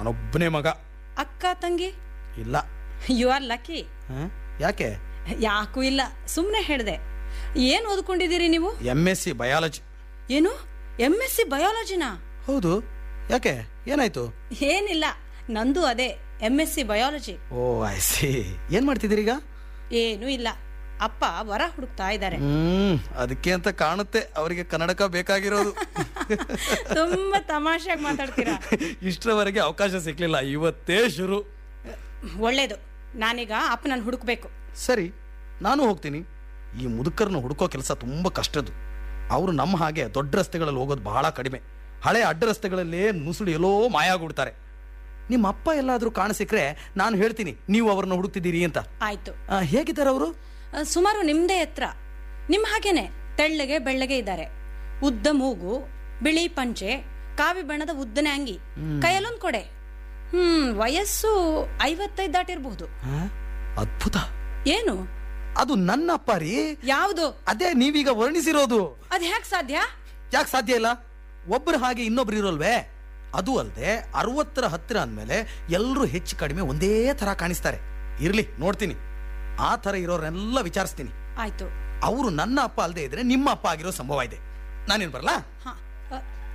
ನಾನೊಬ್ಬನೇ ಮಗ ಅಕ್ಕ ತಂಗಿ ಇಲ್ಲ ಯು ಆರ್ ಲಕ್ಕಿ ಹ? ಯಾಕೆ ಯಾಕೂ ಇಲ್ಲ ಸುಮ್ಮನೆ ಹೇಳಿದೆ ಏನು ಓದ್ಕೊಂಡಿದ್ದೀರಿ ನೀವು ಎಮ್ ಎಸ್ ಸಿ ಬಯಾಲಜಿ ಏನು ಎಮ್ ಎಸ್ ಸಿ ಬಯಾಲಜಿನಾ ಹೌದು ಯಾಕೆ ಏನಾಯ್ತು ಏನಿಲ್ಲ ನಂದು ಅದೇ M S C biology oh I see ಏನ್ ಮಾಡ್ತಿದ್ದೀರಿ ಈಗ ಏನೂ ಇಲ್ಲ ಅಪ್ಪ ವರ ಹುಡುಕ್ತಾ ಇದ್ದಾರೆ ಹ್ಮ್ ಅದಕ್ಕೆ ಅಂತ ಕಾಣುತ್ತೆ ಅವರಿಗೆ ಕನ್ನಡಕ ಬೇಕಾಗಿರೋದು ತುಂಬಾ ತಮಾಷೆಯಾಗಿ ಮಾತಾಡ್ತೀರಾ ಇಷ್ಟರವರೆಗೆ ಅವಕಾಶ ಸಿಕ್ಲಿಲ್ಲ ಇವತ್ತೇ ಶುರು ಒಳ್ಳೇದು ನಾನೀಗ ಅಪ್ಪನನ್ನು ಹುಡುಕ್ಬೇಕು ಸರಿ ನಾನು ಹೋಗ್ತೀನಿ ಈ ಮುದುಕರನ್ನು ಹುಡುಕೋ ಕೆಲಸ ತುಂಬ ಕಷ್ಟದ್ದು ಅವರು ನಮ್ಮ ಹಾಗೆ ದೊಡ್ಡ ರಸ್ತೆಗಳಲ್ಲಿ ಹೋಗೋದು ಬಹಳ ಕಡಿಮೆ ಹಳೆ ಅಡ್ಡ ರಸ್ತೆಗಳಲ್ಲೇ ನುಸುಳಿ ಎಲ್ಲೋ ಮಾಯಾಗ್ಬಿಡ್ತಾರೆ ನಿಮ್ಮ ಅಪ್ಪ ಎಲ್ಲಾದರೂ ಕಾಣಸಿಕ್ರೆ ನಾನು ಹೇಳ್ತೀನಿ ನೀವು ಅವರನ್ನು ಹುಡುಕ್ತಿದ್ದೀರಿ ಅಂತ ಆಯ್ತು ಆ, ಹೇಗಿದ್ದಾರೆ ಅವರು ಆ, ಸುಮಾರು ನಿಮ್ದೇ ಎತ್ತರ ನಿಮ್ಮ ಹಾಗೇನೆ ತೆಳ್ಳಗೆ ಬೆಳ್ಳಗೆ ಇದ್ದಾರೆ ಉದ್ದ ಮೂಗು ಬಿಳಿ ಪಂಚೆ ಕಾವಿ ಬಣ್ಣದ ಉದ್ದನೆ ಅಂಗಿ ಕೈಯಲ್ಲೊಂದು ಕೊಡೆ ಹ್ಮ್ ವಯಸ್ಸು ಐವತ್ತೈದು ದಾಟಿರ್ಬಹುದು ಅದ್ಭುತ ಏನು ಅದು ನನ್ನ ಅಪ್ಪ ರೀ ಯಾವುದು ಅದೇ ನೀವೀಗ ವರ್ಣಿಸಿರೋದು ಅದ್ ಹ್ಯಾಕ್ ಸಾಧ್ಯ ಯಾಕೆ ಸಾಧ್ಯ ಇಲ್ಲ ಒಬ್ಬರು ಹಾಗೆ ಇನ್ನೊಬ್ರು ಇರೋಲ್ವೇ ಅದು ಅಲ್ಲದೆ ಅರವತ್ತರ ಹತ್ತಿರ ಅಂದಮೇಲೆ ಎಲ್ಲರೂ ಹೆಚ್ಚು ಕಡಿಮೆ ಒಂದೇ ಥರ ಕಾಣಿಸ್ತಾರೆ ಇರ್ಲಿ ನೋಡ್ತೀನಿ ಆ ಥರ ಇರೋರೆಲ್ಲ ವಿಚಾರಿಸ್ತೀನಿ ಆಯ್ತು ಅವರು ನನ್ನ ಅಪ್ಪ ಅಲ್ಲದೆ ಇದ್ರೆ ನಿಮ್ಮ ಅಪ್ಪ ಆಗಿರೋ ಸಂಭವ ಇದೆ ನಾನೇನು ಬರಲಾ ಹ ಅ,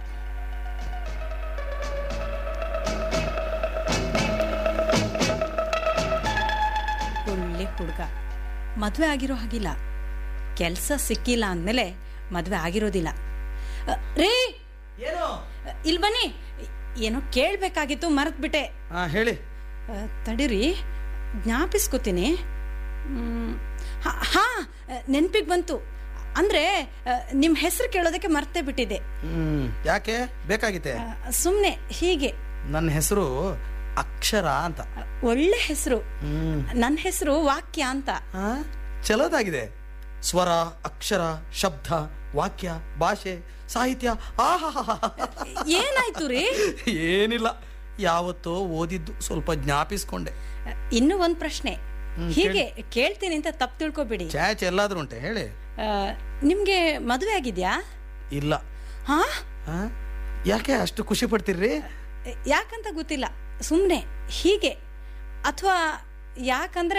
ಒಳ್ಳೆ ಹುಡುಗ ಮದುವೆ ಆಗಿರೋ ಹಾಗಿಲ್ಲ ಕೆಲಸ ಸಿಕ್ಕಿಲ್ಲ ಅಂದಮೇಲೆ ಮದುವೆ ಆಗಿರೋದಿಲ್ಲ ಅ, ರೀ ಏನು ಅ, ಇಲ್ ಬನ್ನಿ ಏನೋ ಕೇಳಬೇಕಾಗಿತ್ತು ಮರೆತ್ಬಿಟ್ಟೆ ಹಾ ಹೇಳಿ ಅ, ತಡೀರಿ ಜ್ಞಾಪಿಸ್ಕೋತೀನಿ ಮ್, ಹ- ಹಾ ನೆನ್ಪಿಗೆ ಬಂತು ಅಂದ್ರೆ ನಿಮ್ಮ ಹೆಸರು ಕೇಳೋದಕ್ಕೆ ಮರ್ತೇ ಬಿಟ್ಟಿದ್ದೆ ಹ್ಮ್ ಯಾಕೆ ಬೇಕಾಗಿತ್ತೆ ಸುಮ್ಮನೆ ಹೀಗೆ ನನ್ನ ಹೆಸರು ಅಕ್ಷರ ಅಂತ ಅ, ಒಳ್ಳೆ ಹೆಸರು ಹ್ಮ್ ನನ್ನ ಹೆಸರು ವಾಕ್ಯ ಅಂತ ಹಾ ಚಲೋದಾಗಿದೆ ಸ್ವರ ಅಕ್ಷರ ಶಬ್ದ ವಾಕ್ಯ ಭಾಷೆ ಸಾಹಿತ್ಯ ಆಹಾ ಏನಾಯ್ತು ರೀ ಏನಿಲ್ಲ ಯಾವತ್ತೋ ಓದಿದ್ದು ಸ್ವಲ್ಪ ಜ್ಞಾಪಿಸ್ಕೊಂಡೆ ಇನ್ನೂ ಒಂದ್ ಪ್ರಶ್ನೆ ಹೀಗೆ ಕೇಳ್ತೀನಿ ಅಂತ ತಪ್ಪು ತಿಳ್ಕೊಬೇಡಿ ಚಾಚ್ ಎಲ್ಲಾದ್ರೂ ಉಂಟೆ ಹೇಳಿ ಆ, ನಿಮ್ಗೆ ಮದುವೆ ಆಗಿದ್ಯಾ ಇಲ್ಲ ಹಾ ಹಾ? ಯಾಕೆ ಅಷ್ಟು ಖುಷಿ ಪಡ್ತೀರ್ರಿ ಯಾಕಂತ ಗೊತ್ತಿಲ್ಲ ಸುಮ್ಮನೆ ಹೀಗೆ ಅಥವಾ ಯಾಕಂದ್ರೆ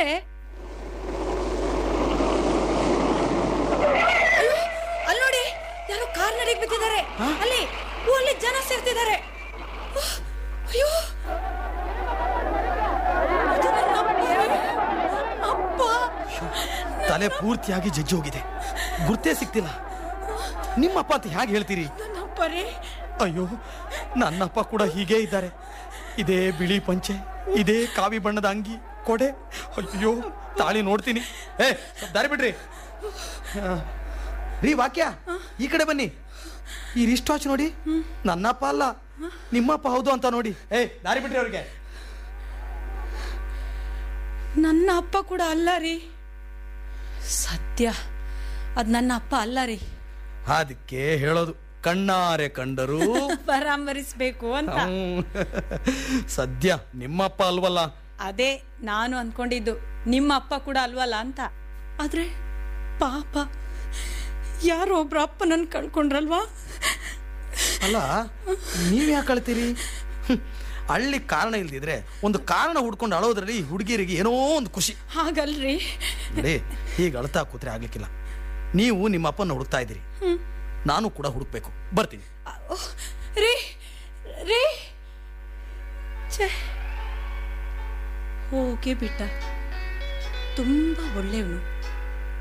ಅಯ್ಯೋ, ಅಲ್ಲ್ ನೋಡಿ ಯಾರೋ ಕಾರ್ ನಡಿಗೆ ಬಿದ್ದಿದ್ದಾರೆ ಅಲ್ಲಿ ಓ, ಅಲ್ಲಿ ಜನ ಸೇರ್ತಿದ್ದಾರೆ ಉಹ್, ಅಯ್ಯೋ ಅದು ನನ್ನ ಅಪ್ಪ. ಅಪ್ಪ ತಲೆ ಪೂರ್ತಿಯಾಗಿ ಜಜ್ಜಿ ಹೋಗಿದೆ ಗುರ್ತೇ ಸಿಕ್ತಿಲ್ಲ ನಿಮ್ಮಪ್ಪ ಅಂತ ಹೇಗೆ ಹೇಳ್ತೀರಿ ನನ್ನ ಅಪ್ಪ ರೀ ಅಯ್ಯೋ ನನ್ನಪ್ಪ ಕೂಡ ಹೀಗೇ ಇದ್ದಾರೆ ಇದೇ ಬಿಳಿ ಪಂಚೆ ಇದೇ ಕಾವಿ ಬಣ್ಣದ ಅಂಗಿ ಕೊಡೆ ಅಯ್ಯೋ ತಾಳಿ ನೋಡ್ತೀನಿ ಏ ಸ್ವಲ್ಪ ದಾರಿ ಬಿಡ್ರಿ ಆ, ರೀ ವಾಕ್ಯ ಈ ಕಡೆ ಬನ್ನಿ ಈ ರಿಸ್ಟ್ ವಾಚ್ ನೋಡಿ ನನ್ನಪ್ಪ ಅಲ್ಲ ನಿಮ್ಮಪ್ಪ ಹೌದು ಅಂತ ನೋಡಿ ಏ ದಾರಿ ಬಿಡ್ರಿ ಅವ್ರಿಗೆ ನನ್ನ ಅಪ್ಪ ಕೂಡ ಅಲ್ಲ ರೀ ಸತ್ಯ ಅದು ನನ್ನ ಅಪ್ಪ ಅಲ್ಲ ರೀ ಅದಕ್ಕೆ ಹೇಳೋದು ಕಣ್ಣಾರೆ ಕಂಡರು ಪರಾಮರಿಸ್ಬೇಕು ಅಂತ ಹ್ಮ್. ಸದ್ಯ ನಿಮ್ಮಪ್ಪ ಅಲ್ವಲ್ಲ ಅದೇ ನಾನು ಅನ್ಕೊಂಡಿದ್ದು ನಿಮ್ಮ ಅಪ್ಪ ಕೂಡ ಅಲ್ವಲ್ಲ ಅಂತ ಆದ್ರೆ ಪಾಪ ಯಾರೋ ಒಬ್ರು ಅಪ್ಪ ನನ್ ಕಳ್ಕೊಂಡ್ರಲ್ವಾ ಅಲ್ಲ ನೀವ್ ಯಾಕೆ ಅಳ್ತೀರಿ ಹ್ಮ್. ಅಳ್ಳಿ ಕಾರಣ ಇಲ್ದಿದ್ರೆ ಒಂದು ಕಾರಣ ಹುಡ್ಕೊಂಡು ಅಳೋದ್ರಲ್ಲಿ ಈ ಹುಡುಗಿಯರಿಗೆ ಏನೋ ಒಂದು ಖುಷಿ ಹಾಗಲ್ರಿ ನೋಡಿ ಹೀಗೆ ಅಳ್ತಾ ಕೂತ್ರೆ ಆಗ್ಲಿಕ್ಕಿಲ್ಲ ನೀವು ನಿಮ್ಮ ಅಪ್ಪನ ಹುಡುಕ್ತಾ ಇದ್ದೀರಿ ನಾನು ಕೂಡ ಹುಡುಕ್ಬೇಕು ಬರ್ತೀನಿ ಓಹ್, ರೀ ರೀ ಛೇ ಹೋಗೇ ಬಿಟ್ಟ ತುಂಬ ಒಳ್ಳೆಯವನು